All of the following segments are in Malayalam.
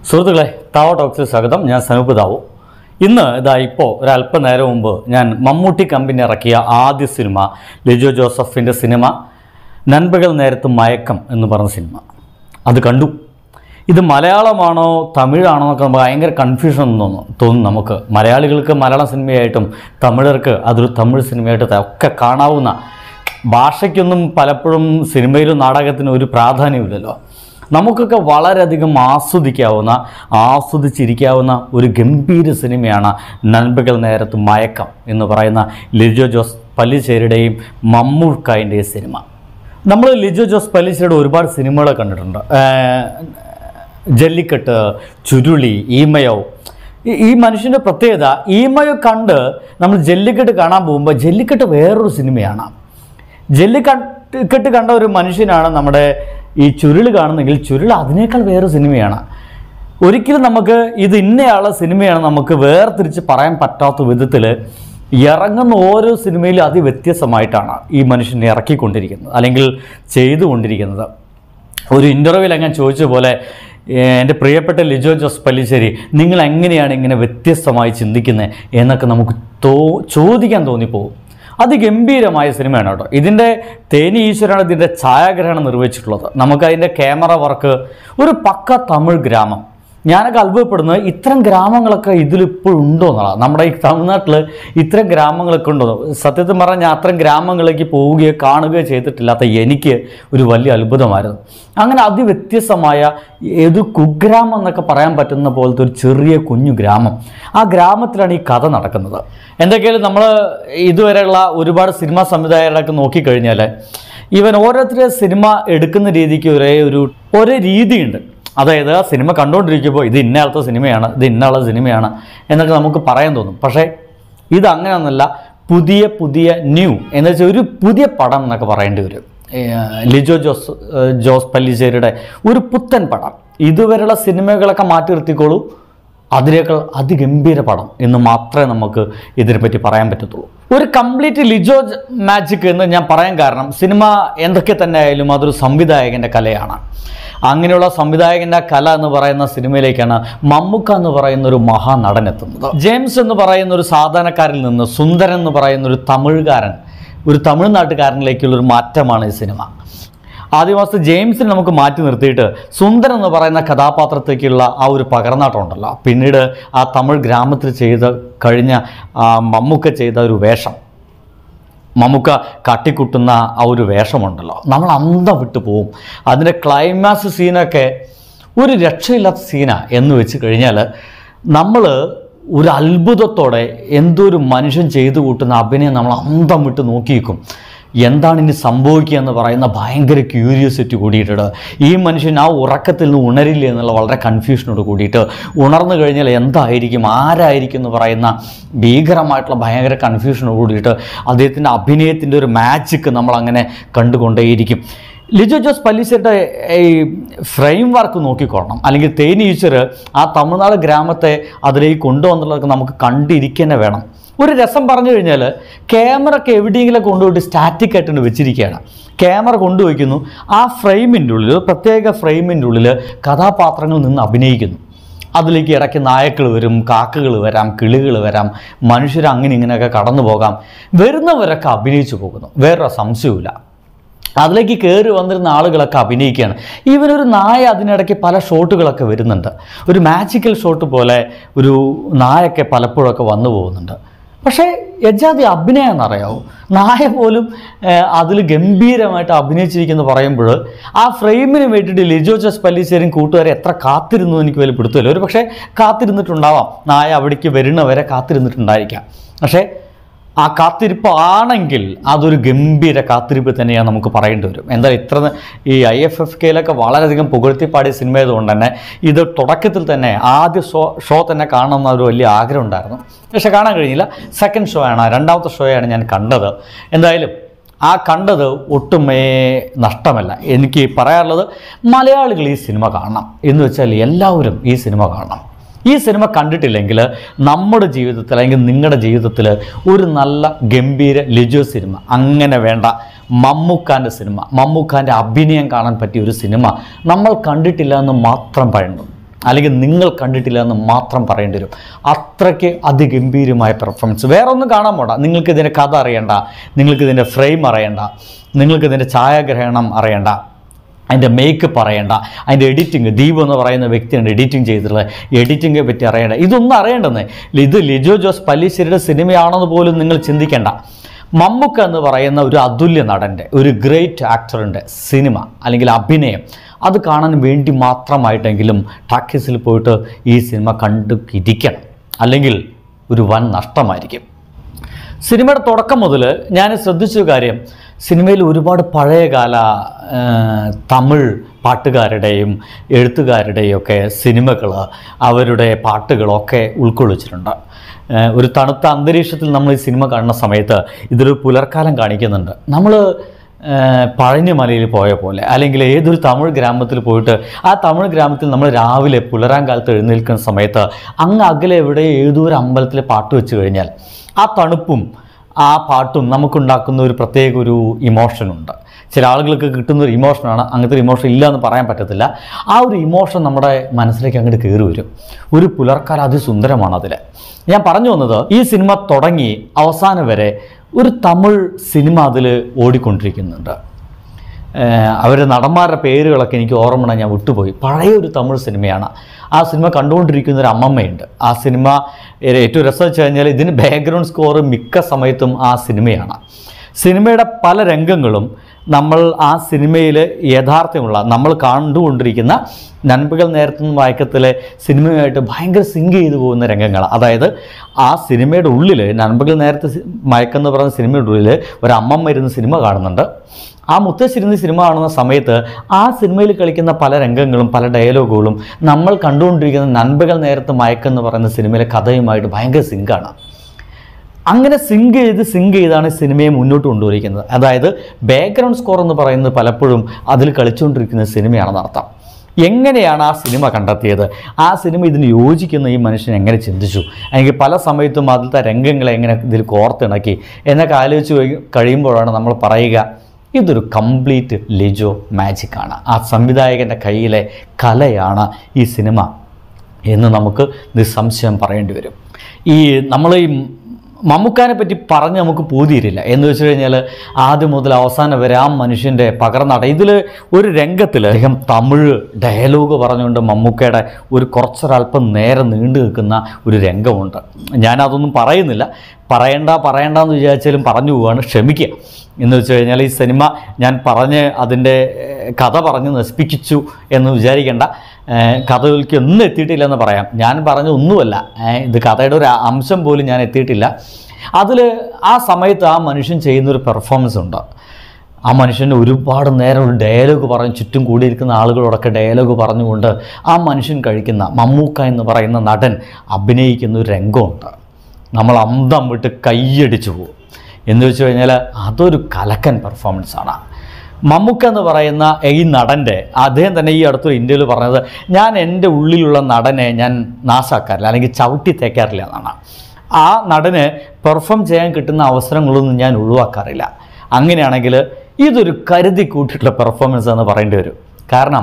സുഹൃത്തുക്കളെ താവോ ടോക്സിൽ സ്വാഗതം ഞാൻ സനൂപ് താവു ഇന്ന് ഇതാ ഇപ്പോൾ ഒരല്പനേരം മുമ്പ് ഞാൻ മമ്മൂട്ടി കമ്പനി ഇറക്കിയ ആദ്യ സിനിമ ലിജോ ജോസഫിൻ്റെ സിനിമ നൻപകൽ നേരത്ത് മയക്കം എന്ന് പറഞ്ഞ സിനിമ അത് കണ്ടു ഇത് മലയാളമാണോ തമിഴാണോ എന്നൊക്കെ നമുക്ക് ഭയങ്കര കൺഫ്യൂഷൻ തോന്നും തോന്നും നമുക്ക് മലയാളികൾക്ക് മലയാളം സിനിമയായിട്ടും തമിഴർക്ക് അതൊരു തമിഴ് സിനിമയായിട്ട് ഒക്കെ കാണാവുന്ന ഭാഷയ്ക്കൊന്നും പലപ്പോഴും സിനിമയിലും നാടകത്തിനും ഒരു പ്രാധാന്യമില്ലല്ലോ നമുക്കൊക്കെ വളരെയധികം ആസ്വദിക്കാവുന്ന ആസ്വദിച്ചിരിക്കാവുന്ന ഒരു ഗംഭീര സിനിമയാണ് നൻപകൽ നേരത്ത് മയക്കം എന്ന് പറയുന്ന ലിജോ ജോസ് പല്ലിശ്ശേരിയുടെയും മമ്മൂക്കായിൻ്റെയും സിനിമ നമ്മൾ ലിജോ ജോസ് പല്ലിശ്ശേരിയുടെ ഒരുപാട് സിനിമകൾ കണ്ടിട്ടുണ്ട് ഏർ ജല്ലിക്കെട്ട് ചുരുളി ഈമയോ ഈ- ഈ മനുഷ്യൻ്റെ പ്രത്യേകത ഈമയോ കണ്ട് നമ്മൾ ജല്ലിക്കെട്ട് കാണാൻ പോകുമ്പോൾ ജല്ലിക്കെട്ട് വേറൊരു സിനിമയാണ് ജല്ലിക്കെട്ട് കണ്ട ഒരു മനുഷ്യനാണ് നമ്മുടെ ഈ ചുരുൾ കാണുന്നെങ്കിൽ ചുരുൾ അതിനേക്കാൾ വേറെ സിനിമയാണ് ഒരിക്കലും നമുക്ക് ഇത് ഇന്നയാളെ സിനിമയാണ് നമുക്ക് വേർതിരിച്ച് പറയാൻ പറ്റാത്ത വിധത്തിൽ ഇറങ്ങുന്ന ഓരോ സിനിമയിലും അതിവ്യത്യസ്തമായിട്ടാണ് ഈ മനുഷ്യൻ ഇറക്കിക്കൊണ്ടിരിക്കുന്നത് അല്ലെങ്കിൽ ചെയ്തുകൊണ്ടിരിക്കുന്നത് ഒരു ഇൻ്റർവ്യൂവിൽ അങ്ങനെ ചോദിച്ച പോലെ ഏഹ്, എൻ്റെ പ്രിയപ്പെട്ട ലിജോ ജോസ് പല്ലിശ്ശേരി നിങ്ങൾ എങ്ങനെയാണ് ഇങ്ങനെ വ്യത്യസ്തമായി ചിന്തിക്കുന്നത് എന്നൊക്കെ നമുക്ക് തോ ചോദിക്കാൻ തോന്നിപ്പോകും അതിഗംഭീരമായ സിനിമയാണ് കേട്ടോ ഇതിൻ്റെ തേനി ഈശ്വരാണ് ഇതിൻ്റെ ഛായാഗ്രഹണം നിർവഹിച്ചിട്ടുള്ളത് നമുക്കതിൻ്റെ ക്യാമറ വർക്ക് ഒരു പക്ക തമിഴ് ഗ്രാമം ഞാനൊക്കെ അത്ഭുതപ്പെടുന്നത് ഇത്തരം ഗ്രാമങ്ങളൊക്കെ ഇതിലിപ്പോൾ ഉണ്ടോ എന്നുള്ളതാണ് നമ്മുടെ ഈ തമിഴ്നാട്ടിൽ ഇത്തരം ഗ്രാമങ്ങളൊക്കെ ഉണ്ടോ സത്യത്തിൽ പറഞ്ഞാൽ ഞാൻ അത്തരം ഗ്രാമങ്ങളിലേക്ക് പോവുകയോ കാണുകയോ ചെയ്തിട്ടില്ലാത്ത എനിക്ക് ഒരു വലിയ അത്ഭുതമായിരുന്നു അങ്ങനെ അതിവ്യത്യസ്തമായ ഏത് കുഗ്രാമം എന്നൊക്കെ പറയാൻ പറ്റുന്ന പോലത്തെ ഒരു ചെറിയ കുഞ്ഞു ഗ്രാമം ആ ഗ്രാമത്തിലാണ് ഈ കഥ നടക്കുന്നത് എന്തൊക്കെയാലും നമ്മൾ ഇതുവരെയുള്ള ഒരുപാട് സിനിമാ സംവിധായകരൊക്കെ നോക്കിക്കഴിഞ്ഞാൽ ഇവൻ ഓരോരുത്തരെ സിനിമ എടുക്കുന്ന രീതിക്ക് ഒരേ ഒരു ഒരേ രീതിയുണ്ട് അതായത് ആ സിനിമ കണ്ടുകൊണ്ടിരിക്കുമ്പോൾ ഇത് ഇന്നയാളത്തെ സിനിമയാണ് ഇത് ഇന്നയാളുടെ സിനിമയാണ് എന്നൊക്കെ നമുക്ക് പറയാൻ തോന്നും പക്ഷേ ഇത് അങ്ങനെയൊന്നുമല്ല പുതിയ പുതിയ ന്യൂ എന്ന് വെച്ചാൽ ഒരു പുതിയ പടം എന്നൊക്കെ പറയേണ്ടി വരും ഏഹ് ലിജോ ജോസ് ഏഹ് ജോസ് പല്ലിശ്ശേരിയുടെ ഒരു പുത്തൻ പടം ഇതുവരെയുള്ള സിനിമകളൊക്കെ മാറ്റി നിർത്തിക്കോളൂ അതിനേക്കാൾ അതിഗംഭീര പടം എന്ന് മാത്രമേ നമുക്ക് ഇതിനെപ്പറ്റി പറയാൻ പറ്റത്തുള്ളൂ ഒരു കംപ്ലീറ്റ് ലിജോ മാജിക് എന്ന് ഞാൻ പറയാൻ കാരണം സിനിമ എന്തൊക്കെ തന്നെ ആയാലും അതൊരു സംവിധായകൻ്റെ കലയാണ് അങ്ങനെയുള്ള സംവിധായകൻ്റെ കല എന്ന് പറയുന്ന സിനിമയിലേക്കാണ് മമ്മൂക്ക എന്ന് പറയുന്ന ഒരു മഹാനടൻ എത്തുന്നത് ജെയിംസ് എന്ന് പറയുന്ന ഒരു സാധാരണക്കാരിൽ നിന്ന് സുന്ദരൻ എന്ന് പറയുന്ന ഒരു തമിഴുകാരൻ ഒരു തമിഴ്നാട്ടുകാരനിലേക്കുള്ള ഒരു മാറ്റമാണ് ഈ സിനിമ ആദിവാസി ജെയിംസിനെ നമുക്ക് മാറ്റി നിർത്തിയിട്ട് സുന്ദരൻ എന്ന് പറയുന്ന കഥാപാത്രത്തേക്കുള്ള ആ ഒരു പകർന്നാട്ടം ഉണ്ടല്ലോ പിന്നീട് ആ തമിഴ് ഗ്രാമത്തിൽ ചെയ്ത കഴിഞ്ഞ ആ മമ്മൂക്ക ചെയ്ത ഒരു വേഷം മമ്മൂക്ക കാട്ടിക്കുട്ടുന്ന ആ ഒരു വേഷമുണ്ടല്ലോ നമ്മൾ അന്തം വിട്ടു പോവും അതിൻ്റെ ക്ലൈമാക്സ് സീനൊക്കെ ഒരു രക്ഷയില്ലാത്ത സീനാ എന്ന് വെച്ച് കഴിഞ്ഞാൽ നമ്മൾ ഒരു അത്ഭുതത്തോടെ എന്തോ ഒരു മനുഷ്യൻ ചെയ്തു കൂട്ടുന്ന അഭിനയം നമ്മൾ അന്തം വിട്ട് നോക്കിയിരിക്കും എന്താണ് ഇനി സംഭവിക്കുക എന്ന് പറയുന്ന ഭയങ്കര ക്യൂരിയോസിറ്റി കൂടിയിട്ടുണ്ട് ഈ മനുഷ്യൻ ആ ഉറക്കത്തിൽ നിന്ന് ഉണരില്ല എന്നുള്ള വളരെ കൺഫ്യൂഷനോട് കൂടിയിട്ട് ഉണർന്നു കഴിഞ്ഞാൽ എന്തായിരിക്കും ആരായിരിക്കും എന്ന് പറയുന്ന ഭീകരമായിട്ടുള്ള ഭയങ്കര കൺഫ്യൂഷനോട് കൂടിയിട്ട് അദ്ദേഹത്തിൻ്റെ അഭിനയത്തിൻ്റെ ഒരു മാജിക്ക് നമ്മൾ അങ്ങനെ കണ്ടുകൊണ്ടേയിരിക്കും ലിജോ ജോസ് പല്ലിശ്ശേരിയുടെ ഈ ഫ്രെയിം വർക്ക് നോക്കിക്കോളണം അല്ലെങ്കിൽ തേനി ഈശ്വർ ആ തമിഴ്നാട് ഗ്രാമത്തെ അതിലേക്ക് കൊണ്ടുവന്നുള്ളതൊക്കെ നമുക്ക് കണ്ടിരിക്കുക തന്നെ വേണം ഒരു രസം പറഞ്ഞു കഴിഞ്ഞാൽ ക്യാമറ ഒക്കെ എവിടെയെങ്കിലും കൊണ്ടുപോയിട്ട് സ്റ്റാറ്റിക് ആയിട്ടുണ്ട് വെച്ചിരിക്കുകയാണ് ക്യാമറ കൊണ്ടുവയ്ക്കുന്നു ആ ഫ്രെയിമിൻ്റെ ഉള്ളിൽ ഒരു പ്രത്യേക ഫ്രെയിമിൻ്റെ ഉള്ളിൽ കഥാപാത്രങ്ങൾ നിന്ന് അഭിനയിക്കുന്നു അതിലേക്ക് ഇടയ്ക്ക് നായക്കൾ വരും കാക്കകൾ വരാം കിളികൾ വരാം മനുഷ്യർ അങ്ങനെ ഇങ്ങനെയൊക്കെ കടന്നു പോകാം വരുന്നവരൊക്കെ അഭിനയിച്ചു പോകുന്നു വേറൊരു സംശയവുമില്ല അതിലേക്ക് കയറി വന്നിരുന്ന ആളുകളൊക്കെ അഭിനയിക്കുകയാണ് ഇവനൊരു നായ അതിനിടയ്ക്ക് പല ഷോട്ടുകളൊക്കെ വരുന്നുണ്ട് ഒരു മാജിക്കൽ ഷോട്ട് പോലെ ഒരു നായൊക്കെ പലപ്പോഴൊക്കെ വന്നു പോകുന്നുണ്ട് പക്ഷേ യജാതി അഭിനയം എന്നറിയാവോ നായ പോലും അതിൽ ഗംഭീരമായിട്ട് അഭിനയിച്ചിരിക്കുന്നു പറയുമ്പോൾ ആ ഫ്രെയിമിന് വേണ്ടിയിട്ട് ലിജോ ജോസ് പല്ലിശ്ശേരിയും കൂട്ടുകാരെ എത്ര കാത്തിരുന്നു എനിക്ക് വലിയ പിടുത്തമില്ല ഒരു പക്ഷേ കാത്തിരുന്നിട്ടുണ്ടാവാം നായ അവിടേക്ക് വരുന്നവരെ കാത്തിരുന്നിട്ടുണ്ടായിരിക്കാം പക്ഷേ ആ കാത്തിരിപ്പ് ആണെങ്കിൽ അതൊരു ഗംഭീര കാത്തിരിപ്പ് തന്നെയാണ് നമുക്ക് പറയേണ്ടി വരും എന്താ ഇത്ര ഈ ഐ എഫ് എഫ് കെയിലൊക്കെ വളരെയധികം പുകഴ്ത്തി പാടിയ സിനിമ ആയതുകൊണ്ട് തന്നെ ഇത് തുടക്കത്തിൽ തന്നെ ആദ്യ ഷോ ഷോ തന്നെ കാണണമെന്ന ഒരു വലിയ ആഗ്രഹം ഉണ്ടായിരുന്നു പക്ഷെ കാണാൻ കഴിഞ്ഞില്ല സെക്കൻഡ് ഷോ ആണ് രണ്ടാമത്തെ ഷോയാണ് ഞാൻ കണ്ടത് എന്തായാലും ആ കണ്ടത് ഒട്ടുമേ നഷ്ടമല്ല എനിക്ക് പറയാനുള്ളത് മലയാളികൾ ഈ സിനിമ കാണണം എന്ന് വെച്ചാൽ എല്ലാവരും ഈ സിനിമ കാണണം ഈ സിനിമ കണ്ടിട്ടില്ലെങ്കിൽ നമ്മുടെ ജീവിതത്തിൽ അല്ലെങ്കിൽ നിങ്ങളുടെ ജീവിതത്തിൽ ഒരു നല്ല ഗംഭീര ലിജോ സിനിമ അങ്ങനെ വേണ്ട മമ്മൂക്കാൻ്റെ സിനിമ മമ്മൂക്കാൻ്റെ അഭിനയം കാണാൻ പറ്റിയ ഒരു സിനിമ നമ്മൾ കണ്ടിട്ടില്ല എന്ന് മാത്രം പറയുന്നു അല്ലെങ്കിൽ നിങ്ങൾ കണ്ടിട്ടില്ല എന്ന് മാത്രം പറയേണ്ടി വരും അത്രയ്ക്ക് അതിഗംഭീരമായ പെർഫോമൻസ് വേറെ ഒന്നും കാണാൻ പോണ്ട നിങ്ങൾക്ക് ഇതിൻ്റെ കഥ അറിയണ്ട നിങ്ങൾക്ക് ഇതിൻ്റെ ഫ്രെയിം അറിയണ്ട നിങ്ങൾക്ക് ഇതിൻ്റെ ഛായാഗ്രഹണം അറിയണ്ട അതിൻ്റെ മേക്കപ്പ് അറിയണ്ട അതിൻ്റെ എഡിറ്റിംഗ് ദീപ് എന്ന് പറയുന്ന വ്യക്തിയാണ് എഡിറ്റിംഗ് ചെയ്തിട്ടുള്ളത് എഡിറ്റിംഗെ പറ്റി അറിയണ്ട ഇതൊന്നും അറിയേണ്ടെന്ന് ഇത് ലിജോ ജോസ് പല്ലിശ്ശേരിയുടെ സിനിമയാണെന്ന് പോലും നിങ്ങൾ ചിന്തിക്കേണ്ട മമ്മൂക്ക എന്ന് പറയുന്ന ഒരു അതുല്യ നടൻ്റെ ഒരു ഗ്രേറ്റ് ആക്ടറിൻ്റെ സിനിമ അല്ലെങ്കിൽ അഭിനയം അത് കാണാൻ വേണ്ടി മാത്രമായിട്ടെങ്കിലും ടാക്കീസിൽ പോയിട്ട് ഈ സിനിമ കണ്ടു ഇരിക്കണം അല്ലെങ്കിൽ ഒരു വൻ നഷ്ടമായിരിക്കും സിനിമയുടെ തുടക്കം മുതൽ ഞാൻ ശ്രദ്ധിച്ച കാര്യം സിനിമയിൽ ഒരുപാട് പഴയകാല ആ, തമിഴ് പാട്ടുകാരുടെയും എഴുത്തുകാരുടെയും ഒക്കെ സിനിമകൾ അവരുടെ പാട്ടുകളൊക്കെ ഉൾക്കൊള്ളിച്ചിട്ടുണ്ട് ആ, ഒരു തണുത്ത അന്തരീക്ഷത്തിൽ നമ്മൾ ഈ സിനിമ കാണുന്ന സമയത്ത് ഇതൊരു പുലർക്കാലം കാണിക്കുന്നുണ്ട് നമ്മൾ പഴഞ്ഞ മലയിൽ പോയ പോലെ അല്ലെങ്കിൽ ഏതൊരു തമിഴ് ഗ്രാമത്തിൽ പോയിട്ട് ആ തമിഴ് ഗ്രാമത്തിൽ നമ്മൾ രാവിലെ പുലരാൻ കാലത്ത് എഴുന്നേൽക്കുന്ന സമയത്ത് അങ്ങ് അകലെ എവിടെ ഏതോ ഒരു അമ്പലത്തിൽ പാട്ട് വെച്ച് കഴിഞ്ഞാൽ ആ തണുപ്പും ആ പാട്ടും നമുക്കുണ്ടാക്കുന്ന ഒരു പ്രത്യേക ഒരു ഇമോഷനുണ്ട് ചില ആളുകൾക്ക് കിട്ടുന്ന ഒരു ഇമോഷനാണ് അങ്ങനത്തെ ഒരു ഇമോഷൻ ഇല്ല എന്ന് പറയാൻ പറ്റത്തില്ല ആ ഒരു ഇമോഷൻ നമ്മുടെ മനസ്സിലേക്ക് അങ്ങോട്ട് കയറി വരും ഒരു പുലർക്കാലം അതിസുന്ദരമാണ് അതിൽ ഞാൻ പറഞ്ഞു വന്നത് ഈ സിനിമ തുടങ്ങി അവസാനം വരെ ഒരു തമിഴ് സിനിമ അതിൽ ഓടിക്കൊണ്ടിരിക്കുന്നുണ്ട് ഏഹ് അവരുടെ നടന്മാരുടെ പേരുകളൊക്കെ എനിക്ക് ഓർമ്മ ഞാൻ വിട്ടുപോയി പഴയ ഒരു തമിഴ് സിനിമയാണ് ആ സിനിമ കണ്ടുകൊണ്ടിരിക്കുന്ന ഒരു അമ്മമ്മയുണ്ട് ആ സിനിമ ഏ- ഏറ്റവും രസം വെച്ച് കഴിഞ്ഞാൽ ഇതിന് ബാക്ക്ഗ്രൗണ്ട് സ്കോർ മിക്ക സമയത്തും ആ സിനിമയാണ് സിനിമയുടെ പല രംഗങ്ങളും നമ്മൾ ആ സിനിമയിൽ യഥാർത്ഥമുള്ള നമ്മൾ കണ്ടുകൊണ്ടിരിക്കുന്ന നൻപുകൾ നേരത്തും വായക്കത്തിലെ സിനിമയുമായിട്ട് ഭയങ്കര സിങ്ക് ചെയ്തു പോകുന്ന രംഗങ്ങളാണ് അതായത് ആ സിനിമയുടെ ഉള്ളിൽ നൻപുകൾ നേരത്തെ സി- മയക്കെന്ന് പറയുന്ന സിനിമയുടെ ഉള്ളിൽ ഒരു അമ്മമ്മ ഇരുന്ന് സിനിമ കാണുന്നുണ്ട് ആ മുത്തശ്ശിരുന്ന് സിനിമ കാണുന്ന സമയത്ത് ആ സിനിമയിൽ കളിക്കുന്ന പല രംഗങ്ങളും പല ഡയലോഗുകളും നമ്മൾ കണ്ടുകൊണ്ടിരിക്കുന്ന നൻപകൾ നേരത്തെ മയക്കെന്ന് പറയുന്ന സിനിമയിലെ കഥയുമായിട്ട് ഭയങ്കര സിങ്കാണ് അങ്ങനെ സിങ്ക് ചെയ്ത് സിങ്ക് ചെയ്താണ് സിനിമയെ മുന്നോട്ട് കൊണ്ടുപോയിരിക്കുന്നത് അതായത് ബാക്ക്ഗ്രൗണ്ട് സ്കോർ എന്ന് പറയുന്നത് പലപ്പോഴും അതിൽ കളിച്ചുകൊണ്ടിരിക്കുന്ന സിനിമയാണെന്ന് അർത്ഥം എങ്ങനെയാണ് ആ സിനിമ കണ്ടെത്തിയത് ആ സിനിമ ഇതിന് യോജിക്കുന്ന ഈ മനുഷ്യൻ എങ്ങനെ ചിന്തിച്ചു അല്ലെങ്കിൽ പല സമയത്തും അതിലത്തെ രംഗങ്ങളെ എങ്ങനെ ഇതിൽ കോർത്തിണക്കി എന്നൊക്കെ ആലോചിച്ച് കഴി- കഴിയുമ്പോഴാണ് നമ്മൾ പറയുക ഇതൊരു കംപ്ലീറ്റ് ലിജോ മാജിക്കാണ് ആ സംവിധായകൻ്റെ കയ്യിലെ കലയാണ് ഈ സിനിമ എന്ന് നമുക്ക് നിസ്സംശയം പറയേണ്ടി വരും ഈ നമ്മൾ ഈ മമ്മൂക്കാനെ പറ്റി പറഞ്ഞ് നമുക്ക് പൂതിയിരില്ല എന്ന് വെച്ച് കഴിഞ്ഞാൽ ആദ്യം മുതൽ അവസാനം വരെ ആ മനുഷ്യൻ്റെ പകർന്നട ഇതിൽ ഒരു രംഗത്തിൽ അദ്ദേഹം തമിഴ് ഡയലോഗ് പറഞ്ഞുകൊണ്ട് മമ്മൂക്കയുടെ ഒരു കുറച്ചൊരല്പം നേരെ നീണ്ടു നിൽക്കുന്ന ഒരു രംഗമുണ്ട് ഞാനതൊന്നും പറയുന്നില്ല പറയണ്ട പറയണ്ടെന്ന് വിചാരിച്ചാലും പറഞ്ഞു പോവുകയാണ് ക്ഷമിക്കുക എന്ന് വെച്ച് കഴിഞ്ഞാൽ ഈ സിനിമ ഞാൻ പറഞ്ഞ് അതിൻ്റെ ഏഹ്, കഥ പറഞ്ഞ് നശിപ്പിച്ചു എന്ന് വിചാരിക്കേണ്ട ഏഹ്, കഥയിലേക്ക് ഒന്നും എത്തിയിട്ടില്ല എന്ന് പറയാം ഞാൻ പറഞ്ഞ ഒന്നുമല്ല ഏഹ്, ഇത് കഥയുടെ ഒരു അംശം പോലും ഞാൻ എത്തിയിട്ടില്ല അതിൽ ആ സമയത്ത് ആ മനുഷ്യൻ ചെയ്യുന്നൊരു പെർഫോമൻസ് ഉണ്ട് ആ മനുഷ്യന് ഒരുപാട് നേരം ഒരു ഡയലോഗ് പറഞ്ഞ് ചുറ്റും കൂടിയിരിക്കുന്ന ആളുകളോടൊക്കെ ഡയലോഗ് പറഞ്ഞുകൊണ്ട് ആ മനുഷ്യൻ കഴിക്കുന്ന മമ്മൂക്ക എന്ന് പറയുന്ന നടൻ അഭിനയിക്കുന്ന ഒരു രംഗമുണ്ട് നമ്മൾ അന്തം വിട്ട് കൈയടിച്ചു പോകും എന്ന് വെച്ച് കഴിഞ്ഞാൽ അതൊരു കലക്കൻ പെർഫോമൻസ് ആണ് മമ്മൂക്ക എന്ന് പറയുന്ന ഈ നടൻ്റെ അദ്ദേഹം തന്നെ ഈ അടുത്തൊരു ഇന്ത്യയിൽ പറഞ്ഞത് ഞാൻ എൻ്റെ ഉള്ളിലുള്ള നടനെ ഞാൻ നാശാക്കാറില്ല അല്ലെങ്കിൽ ചവിട്ടി തേക്കാറില്ല എന്നാണ് ആ നടന് പെർഫോം ചെയ്യാൻ കിട്ടുന്ന അവസരങ്ങളൊന്നും ഞാൻ ഒഴിവാക്കാറില്ല അങ്ങനെയാണെങ്കിൽ ഇതൊരു കരുതി കൂട്ടിയിട്ടുള്ള പെർഫോമൻസ് എന്ന് പറയേണ്ടി വരും കാരണം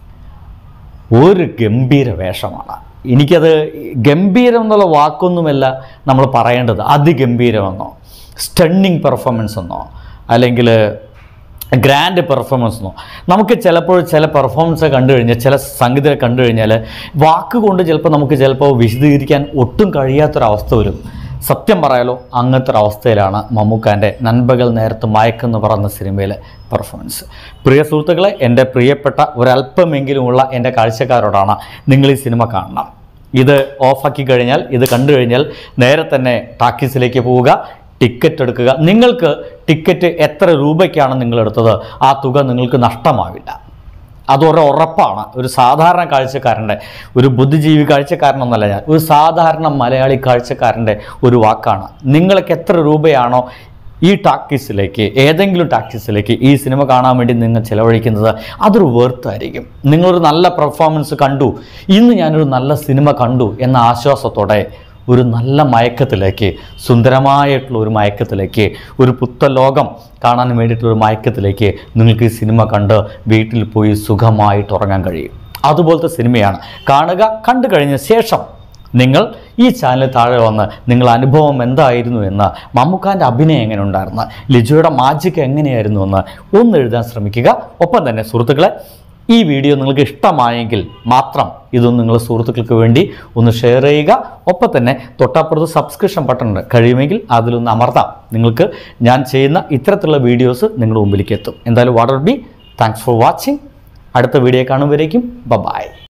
ഒരു ഗംഭീര വേഷമാണ് എനിക്കത് ഗംഭീരം എന്നുള്ള വാക്കൊന്നുമല്ല നമ്മൾ പറയേണ്ടത് അതിഗംഭീരമെന്നോ സ്റ്റണ്ണിങ് പെർഫോമൻസ് എന്നോ അല്ലെങ്കിൽ ഗ്രാൻഡ് പെർഫോമൻസ് എന്നോ നമുക്ക് ചിലപ്പോൾ ചില പെർഫോമൻസ് കണ്ടു കഴിഞ്ഞാൽ ചില സംഗീതം കണ്ടു കഴിഞ്ഞാൽ വാക്കുകൊണ്ട് ചിലപ്പോൾ നമുക്ക് ചിലപ്പോൾ വിശദീകരിക്കാൻ ഒട്ടും കഴിയാത്തൊരവസ്ഥ വരും സത്യം പറയാലോ അങ്ങനത്തെ ഒരു അവസ്ഥയിലാണ് മമ്മൂക്കാൻ്റെ നൻപകൽ നേരത്ത് മയക്കെന്ന് പറയുന്ന സിനിമയിലെ പെർഫോമൻസ് പ്രിയ സുഹൃത്തുക്കളെ എൻ്റെ പ്രിയപ്പെട്ട ഒരല്പമെങ്കിലുമുള്ള എൻ്റെ കാഴ്ചക്കാരോടാണ് നിങ്ങൾ ഈ സിനിമ കാണണം ഇത് ഓഫാക്കി കഴിഞ്ഞാൽ ഇത് കണ്ടു കഴിഞ്ഞാൽ നേരെ തന്നെ ടാക്കീസിലേക്ക് പോവുക ടിക്കറ്റ് എടുക്കുക നിങ്ങൾക്ക് ടിക്കറ്റ് എത്ര രൂപയ്ക്കാണ് നിങ്ങൾ എടുത്തത് ആ തുക നിങ്ങൾക്ക് നഷ്ടമാവില്ല അതൊരു ഉറപ്പാണ് ഒരു സാധാരണ കാഴ്ചക്കാരൻ്റെ ഒരു ബുദ്ധിജീവി കാഴ്ചക്കാരനൊന്നല്ല ഞാൻ ഒരു സാധാരണ മലയാളി കാഴ്ചക്കാരൻ്റെ ഒരു വാക്കാണ് നിങ്ങൾക്ക് എത്ര രൂപയാണോ ഈ ടാക്കീസിലേക്ക് ഏതെങ്കിലും ടാക്കീസിലേക്ക് ഈ സിനിമ കാണാൻ വേണ്ടി നിങ്ങൾ ചിലവഴിക്കുന്നത് അതൊരു വേർത്തായിരിക്കും നിങ്ങളൊരു നല്ല പെർഫോമൻസ് കണ്ടു ഇന്ന് ഞാനൊരു നല്ല സിനിമ കണ്ടു എന്ന ആശ്വാസത്തോടെ ഒരു നല്ല മയക്കത്തിലേക്ക് സുന്ദരമായിട്ടുള്ള ഒരു മയക്കത്തിലേക്ക് ഒരു പുത്ത ലോകം കാണാൻ വേണ്ടിയിട്ടുള്ള ഒരു മയക്കത്തിലേക്ക് നിങ്ങൾക്ക് ഈ സിനിമ കണ്ട് വീട്ടിൽ പോയി സുഖമായിട്ട് ഉറങ്ങാൻ കഴിയും അതുപോലത്തെ സിനിമയാണ് കാണുക കണ്ടു കഴിഞ്ഞ ശേഷം നിങ്ങൾ ഈ ചാനൽ താഴെ വന്ന് നിങ്ങളുടെ അനുഭവം എന്തായിരുന്നു എന്ന് മമ്മൂക്കാൻ്റെ അഭിനയം എങ്ങനെ ഉണ്ടായിരുന്നു ലിജോയുടെ മാജിക് എങ്ങനെയായിരുന്നു എന്ന് ഒന്ന് എഴുതാൻ ശ്രമിക്കുക ഒപ്പം തന്നെ സുഹൃത്തുക്കളെ ഈ വീഡിയോ നിങ്ങൾക്ക് ഇഷ്ടമായെങ്കിൽ മാത്രം ഇതൊന്ന് നിങ്ങൾ സുഹൃത്തുക്കൾക്ക് വേണ്ടി ഒന്ന് ഷെയർ ചെയ്യുക ഒപ്പം തന്നെ തൊട്ടപ്പുറത്ത് സബ്സ്ക്രിപ്ഷൻ ബട്ടൺ ഉണ്ട് കഴിയുമെങ്കിൽ അതിലൊന്ന് അമർത്താം നിങ്ങൾക്ക് ഞാൻ ചെയ്യുന്ന ഇത്തരത്തിലുള്ള വീഡിയോസ് നിങ്ങളുടെ മുമ്പിലേക്ക് എത്തും എന്തായാലും വാട്ടർ ബി താങ്ക്സ് ഫോർ വാച്ചിങ് അടുത്ത വീഡിയോ കാണുമ്പോഴേക്കും ബ ബായ്